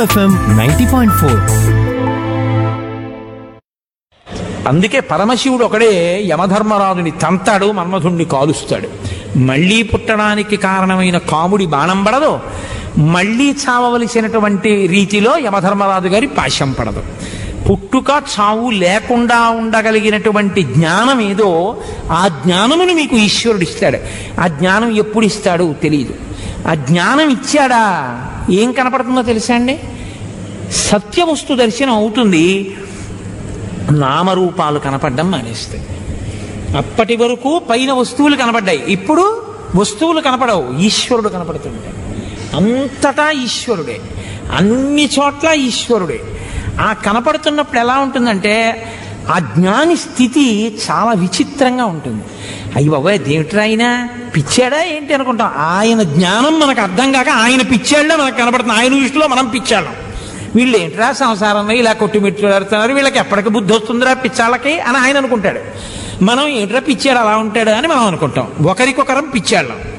FM ninety point four అందుకే పరమశివుడు ఒకడే యమధర్మరాజుని తంతాడు మన్మధుణ్ణి కాలుస్తాడు మళ్ళీ పుట్టడానికి కారణమైన కాముడి బాణం పడదు మళ్ళీ చావవలసినటువంటి రీతిలో యమధర్మరాజు గారి పాశం పడదు పుట్టుక చావు లేకుండా ఉండగలిగినటువంటి జ్ఞానం ఏదో ఆ జ్ఞానమును మీకు ఈశ్వరుడు ఇస్తాడు ఆ జ్ఞానం ఎప్పుడు ఇస్తాడో తెలియదు ఆ జ్ఞానం ఇచ్చాడా ఏం కనపడుతుందో తెలుసా అండి సత్యవస్తు దర్శనం అవుతుంది నామరూపాలు కనపడడం మానేస్తాయి అప్పటి వరకు పైన వస్తువులు కనపడ్డాయి ఇప్పుడు వస్తువులు కనపడవు ఈశ్వరుడు కనపడుతుంటాడు అంతటా ఈశ్వరుడే అన్ని చోట్ల ఈశ్వరుడే ఆ కనపడుతున్నప్పుడు ఎలా ఉంటుందంటే ఆ జ్ఞాని స్థితి చాలా విచిత్రంగా ఉంటుంది అయ్యి బాబాయ్ దేమిట్రా ఆయన పిచ్చాడా ఏంటి అనుకుంటాం ఆయన జ్ఞానం మనకు అర్థం కాక ఆయన పిచ్చాళ్ళే మనకు కనపడుతుంది ఆయన దృష్టిలో మనం పిచ్చాళ్ళం వీళ్ళు ఏంట్రా సంసారంలో ఇలా కొట్టుమిట్టులాడుతున్నారు వీళ్ళకి ఎప్పటికి బుద్ధి వస్తుందిరా పిచ్చాళ్ళకి అని ఆయన అనుకుంటాడు మనం ఏంట్రా పిచ్చాడు అలా ఉంటాడు అని మనం అనుకుంటాం ఒకరికొకరం పిచ్చాళ్ళం